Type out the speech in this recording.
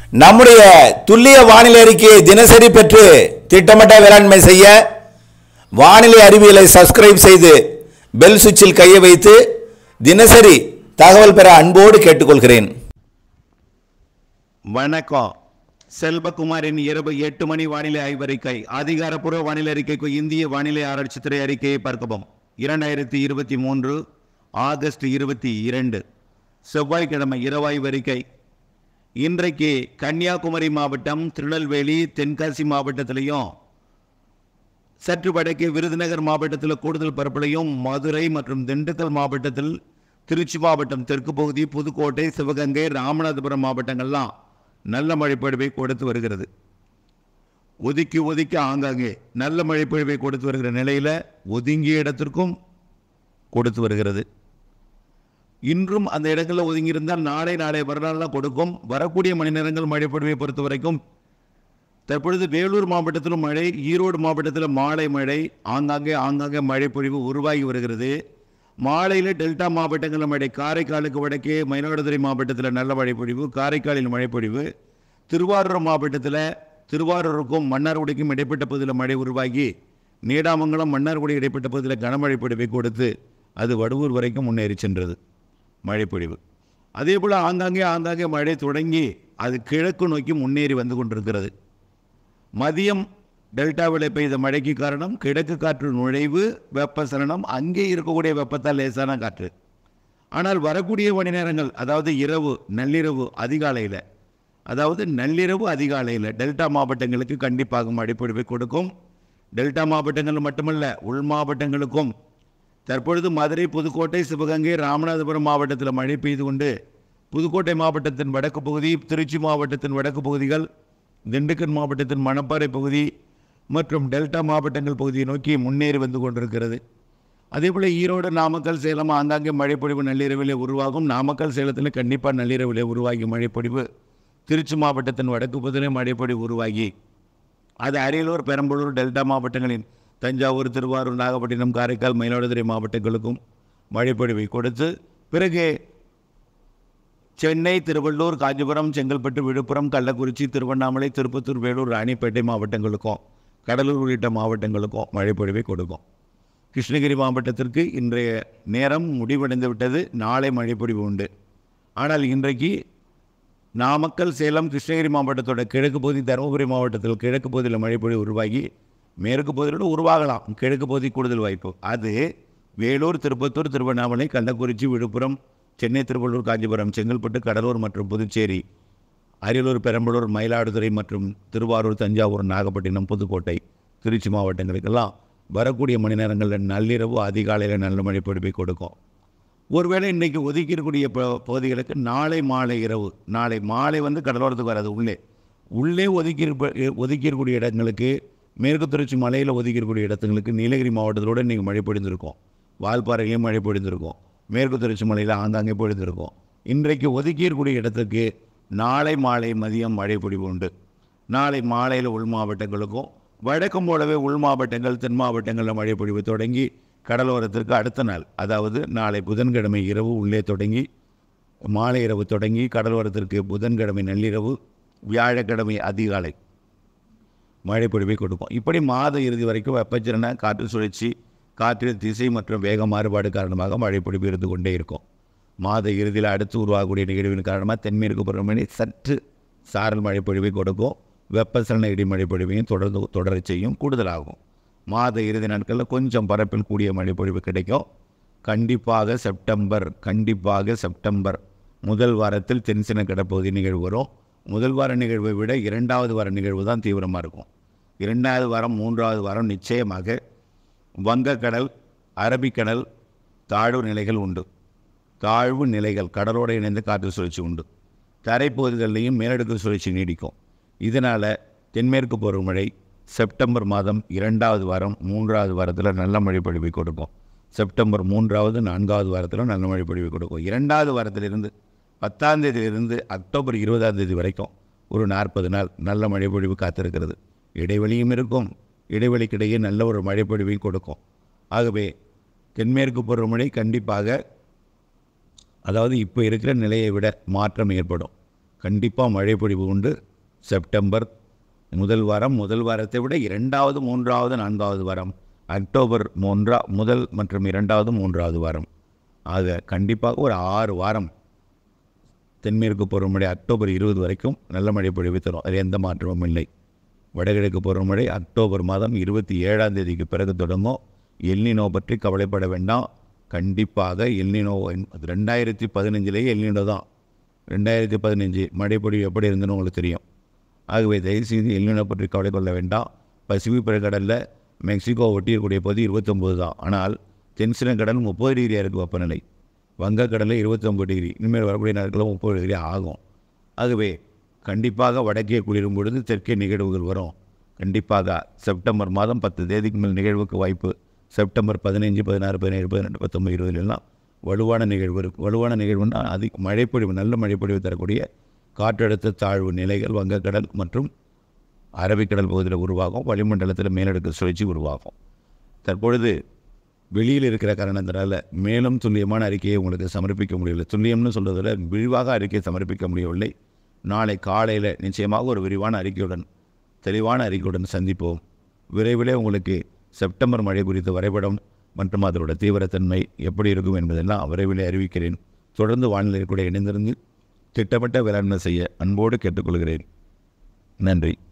நம்முடைய துல்லிய வானிலை அறிக்கையை தினசரி பெற்று திட்டமிட்ட வேளாண்மை செய்ய வானிலை அறிவியலை சப்ஸ்கிரைப் செய்து பெல் சுவிட்சில் கையை வைத்து தினசரி தகவல் பெற அன்போடு கேட்டுக்கொள்கிறேன் வணக்கம் செல்வகுமாரின் இரவு எட்டு மணி வானிலை ஆய்வறிக்கை அதிகாரப்பூர்வ வானிலை அறிக்கைக்கு இந்திய வானிலை ஆராய்ச்சித்துறை அறிக்கையை பார்க்கவும் இரண்டாயிரத்தி இருபத்தி மூன்று ஆகஸ்ட் இருபத்தி இரண்டு செவ்வாய்க்கிழமை இரவாய்வறிக்கை இன்றைக்கு கன்னியாகுமரி மாவட்டம் திருநெல்வேலி தென்காசி மாவட்டத்திலையும் சற்று வடக்கே விருதுநகர் மாவட்டத்தில் கூடுதல் பரப்பிலையும் மதுரை மற்றும் திண்டுக்கல் மாவட்டத்தில் திருச்சி மாவட்டம் தெற்கு பகுதி புதுக்கோட்டை சிவகங்கை ராமநாதபுரம் மாவட்டங்கள்லாம் நல்ல மழைப்பொழிவை கொடுத்து வருகிறது ஒதுக்கி ஒதுக்கி ஆங்காங்கே நல்ல மழைப்பொழிவை கொடுத்து வருகிற நிலையில் ஒதுங்கிய இடத்திற்கும் கொடுத்து வருகிறது இன்றும் அந்த இடங்களில் ஒதுங்கியிருந்தால் நாளை நாளை மறுநாள்லாம் கொடுக்கும் வரக்கூடிய மணி நேரங்கள் மழைப்பொழிவை பொறுத்த வரைக்கும் தற்பொழுது வேலூர் மாவட்டத்திலும் மழை ஈரோடு மாவட்டத்தில் மாலை மழை ஆங்காங்கே ஆங்காங்கே மழை பொழிவு உருவாகி வருகிறது மாலையில் டெல்டா மாவட்டங்களில் மழை காரைக்காலுக்கு வடக்கே மயிலாடுதுறை மாவட்டத்தில் நல்ல மழை பொழிவு காரைக்காலில் மழை பொழிவு திருவாரூர் மாவட்டத்தில் திருவாரூருக்கும் மன்னார்குடிக்கும் இடைப்பட்ட பகுதியில் மழை உருவாகி நீடாமங்கலம் மன்னார்குடி இடைப்பட்ட பகுதியில் கனமழை பொழிவை கொடுத்து அது வடுவூர் வரைக்கும் முன்னேறி சென்றது மழைப்பொழிவு அதே போல் ஆங்காங்கே ஆங்காங்கே மழை தொடங்கி அது கிழக்கு நோக்கி முன்னேறி வந்து கொண்டிருக்கிறது மதியம் டெல்டாவில் பெய்த மழைக்கு காரணம் கிழக்கு காற்று நுழைவு வெப்பசலனம் அங்கே இருக்கக்கூடிய வெப்பத்தால் லேசான காற்று ஆனால் வரக்கூடிய மணி நேரங்கள் அதாவது இரவு நள்ளிரவு அதிகாலையில் அதாவது நள்ளிரவு அதிகாலையில் டெல்டா மாவட்டங்களுக்கு கண்டிப்பாக மழைப்பொழிவை கொடுக்கும் டெல்டா மாவட்டங்கள் மட்டுமல்ல உள் மாவட்டங்களுக்கும் தற்பொழுது மதுரை புதுக்கோட்டை சிவகங்கை ராமநாதபுரம் மாவட்டத்தில் மழை பெய்து கொண்டு புதுக்கோட்டை மாவட்டத்தின் வடக்கு பகுதி திருச்சி மாவட்டத்தின் வடக்கு பகுதிகள் திண்டுக்கல் மாவட்டத்தின் மணப்பாறை பகுதி மற்றும் டெல்டா மாவட்டங்கள் பகுதியை நோக்கி முன்னேறி வந்து கொண்டிருக்கிறது அதேபோல் ஈரோடு நாமக்கல் சேலம் ஆங்காங்கே மழைப்பொழிவு நள்ளிரவிலே உருவாகும் நாமக்கல் சேலத்தில் கண்டிப்பாக நள்ளிரவிலே உருவாகி மழைப்பொழிவு திருச்சி மாவட்டத்தின் வடக்கு பகுதியிலே மழைப்பொழிவு உருவாகி அது அரியலூர் பெரம்பலூர் டெல்டா மாவட்டங்களின் தஞ்சாவூர் திருவாரூர் நாகப்பட்டினம் காரைக்கால் மயிலாடுதுறை மாவட்டங்களுக்கும் மழைப்பொழிவை கொடுத்து பிறகு சென்னை திருவள்ளூர் காஞ்சிபுரம் செங்கல்பட்டு விழுப்புரம் கள்ளக்குறிச்சி திருவண்ணாமலை திருப்பத்தூர் வேலூர் ராணிப்பேட்டை மாவட்டங்களுக்கும் கடலூர் உள்ளிட்ட மாவட்டங்களுக்கும் மழைப்பொழிவை கொடுக்கும் கிருஷ்ணகிரி மாவட்டத்திற்கு இன்றைய நேரம் முடிவடைந்து விட்டது நாளை மழைப்பொழிவு உண்டு ஆனால் இன்றைக்கு நாமக்கல் சேலம் கிருஷ்ணகிரி மாவட்டத்தோட கிழக்கு பகுதி தருமபுரி மாவட்டத்தில் கிழக்கு பகுதியில் மழைப்பொழிவு உருவாகி மேற்கு பகுதியோடு உருவாகலாம் கிழக்கு பகுதி கூடுதல் வாய்ப்பு அது வேலூர் திருப்பத்தூர் திருவண்ணாமலை கள்ளக்குறிச்சி விழுப்புரம் சென்னை திருவள்ளூர் காஞ்சிபுரம் செங்கல்பட்டு கடலூர் மற்றும் புதுச்சேரி அரியலூர் பெரம்பலூர் மயிலாடுதுறை மற்றும் திருவாரூர் தஞ்சாவூர் நாகப்பட்டினம் புதுக்கோட்டை திருச்சி மாவட்டங்களுக்கெல்லாம் வரக்கூடிய மணி நேரங்களில் நள்ளிரவு அதிகாலையில் நல்ல மழை பொழிவை கொடுக்கும் ஒருவேளை இன்றைக்கி ஒதுக்கியிருக்கூடிய ப- பகுதிகளுக்கு நாளை மாலை இரவு நாளை மாலை வந்து கடலோரத்துக்கு வராது உள்ளே உள்ளே ஒதுக்கி ஒதுக்கியிருக்கக்கூடிய இடங்களுக்கு மேற்கு தொடர்ச்சி மலையில் ஒதுக்கியிருக்கக்கூடிய இடத்துங்களுக்கு நீலகிரி மாவட்டத்தோடு இன்றைக்கி மழை பொழிந்திருக்கும் வால்பாறையிலையும் மழை பொழிந்திருக்கும் மேற்கு தொடர்ச்சி மலையில் ஆங்காங்கே பொழிந்திருக்கும் இன்றைக்கு ஒதுக்கியிருக்கக்கூடிய இடத்துக்கு நாளை மாலை மதியம் மழை பொழிவு உண்டு நாளை மாலையில் உள் மாவட்டங்களுக்கும் வழக்கம் போலவே உள் மாவட்டங்கள் தென் மாவட்டங்களில் மழை பொழிவு தொடங்கி கடலோரத்திற்கு அடுத்த நாள் அதாவது நாளை புதன்கிழமை இரவு உள்ளே தொடங்கி மாலை இரவு தொடங்கி கடலோரத்திற்கு புதன்கிழமை நள்ளிரவு வியாழக்கிழமை அதிகாலை மழை பொழிவை கொடுக்கும் இப்படி மாத இறுதி வரைக்கும் வெப்பச்சலன காற்று சுழற்சி காற்றில் திசை மற்றும் வேக மாறுபாடு காரணமாக மழை பொழிவு இருந்து கொண்டே இருக்கும் மாத இறுதியில் அடுத்து உருவாகக்கூடிய நிகழ்வின் காரணமாக தென்மேற்கு பருவமழை சற்று சாரல் மழை பொழிவை கொடுக்கும் வெப்பசலன இடிமழை பொழிவையும் தொடர்ந்து தொடரச் செய்யும் கூடுதலாகும் மாத இறுதி நாட்களில் கொஞ்சம் பரப்பில் கூடிய மழை பொழிவு கிடைக்கும் கண்டிப்பாக செப்டம்பர் கண்டிப்பாக செப்டம்பர் முதல் வாரத்தில் தென்சின கடப்பகுதி நிகழ்வு வரும் முதல் வார நிகழ்வை விட இரண்டாவது வார நிகழ்வு தான் தீவிரமாக இருக்கும் இரண்டாவது வாரம் மூன்றாவது வாரம் நிச்சயமாக வங்கக்கடல் அரபிக்கடல் தாழ்வு நிலைகள் உண்டு தாழ்வு நிலைகள் கடலோடு இணைந்த காற்று சுழற்சி உண்டு தரைப்பகுதிகளிலையும் மேலடுக்கு சுழற்சி நீடிக்கும் இதனால் தென்மேற்கு பருவமழை செப்டம்பர் மாதம் இரண்டாவது வாரம் மூன்றாவது வாரத்தில் நல்ல மழை பொழிவை கொடுக்கும் செப்டம்பர் மூன்றாவது நான்காவது வாரத்தில் நல்ல மழை பொழிவை கொடுக்கும் இரண்டாவது வாரத்திலிருந்து பத்தாம் தேதியிலிருந்து அக்டோபர் இருபதாம் தேதி வரைக்கும் ஒரு நாற்பது நாள் நல்ல மழை பொழிவு காத்திருக்கிறது இடைவெளியும் இருக்கும் இடைவெளிக்கிடையே நல்ல ஒரு மழை பொழிவையும் கொடுக்கும் ஆகவே தென்மேற்கு பருவமழை கண்டிப்பாக அதாவது இப்போ இருக்கிற நிலையை விட மாற்றம் ஏற்படும் கண்டிப்பாக மழை பொழிவு உண்டு செப்டம்பர் முதல் வாரம் முதல் வாரத்தை விட இரண்டாவது மூன்றாவது நான்காவது வாரம் அக்டோபர் மூன்றா முதல் மற்றும் இரண்டாவது மூன்றாவது வாரம் ஆக கண்டிப்பாக ஒரு ஆறு வாரம் தென்மேற்கு பருவமழை அக்டோபர் இருபது வரைக்கும் நல்ல மழை பொழிவு தரும் அதில் எந்த மாற்றமும் இல்லை வடகிழக்கு பருவமழை அக்டோபர் மாதம் இருபத்தி ஏழாம் தேதிக்கு பிறகு தொடங்கும் எல்னினோ பற்றி கவலைப்பட வேண்டாம் கண்டிப்பாக எல்னினோ அது ரெண்டாயிரத்தி பதினஞ்சிலேயே எல்னினோ தான் ரெண்டாயிரத்தி பதினஞ்சு மழை பொழிவு எப்படி இருந்துன்னு உங்களுக்கு தெரியும் ஆகவே தயவுசெய்து எல்னினோ பற்றி கவலை கொள்ள வேண்டாம் பசிபிக் பெருங்கடலில் மெக்சிகோ ஒட்டியிருக்கக்கூடிய பகுதி இருபத்தொம்போது தான் ஆனால் தென்சிலங்கடல் முப்பது டிகிரியாக இருக்குது வெப்பநிலை வங்கக்கடலில் இருபத்தொம்பது டிகிரி இனிமேல் வரக்கூடிய நாட்களில் முப்பது டிகிரி ஆகும் ஆகவே கண்டிப்பாக வடக்கே குளிரும் பொழுது தெற்கே நிகழ்வுகள் வரும் கண்டிப்பாக செப்டம்பர் மாதம் பத்து தேதிக்கு மேல் நிகழ்வுக்கு வாய்ப்பு செப்டம்பர் பதினைஞ்சு பதினாறு பதினேழு பதினெட்டு பத்தொம்பது இருபதுலாம் வலுவான நிகழ்வு இருக்கும் வலுவான நிகழ்வுன்னா அதிக மழைப்பொழிவு நல்ல மழைப்பொழிவு தரக்கூடிய காற்றழுத்த தாழ்வு நிலைகள் வங்கக்கடல் மற்றும் அரபிக்கடல் பகுதியில் உருவாகும் வளிமண்டலத்தில் மேலடுக்கு சுழற்சி உருவாகும் தற்பொழுது வெளியில் இருக்கிற காரணத்தினால மேலும் துல்லியமான அறிக்கையை உங்களுக்கு சமர்ப்பிக்க முடியவில்லை துல்லியம்னு சொல்றதை விட விரிவாக அறிக்கையை சமர்ப்பிக்க முடியவில்லை நாளை காலையில் நிச்சயமாக ஒரு விரிவான அறிக்கையுடன் தெளிவான அறிக்கையுடன் சந்திப்போம் விரைவிலே உங்களுக்கு செப்டம்பர் மழை குறித்த வரைபடம் மற்றும் அதோட தீவிரத்தன்மை எப்படி இருக்கும் என்பதெல்லாம் விரைவிலே அறிவிக்கிறேன் தொடர்ந்து வானிலை கூட இணைந்திருந்து திட்டமிட்ட வேளாண்மை செய்ய அன்போடு கேட்டுக்கொள்கிறேன் நன்றி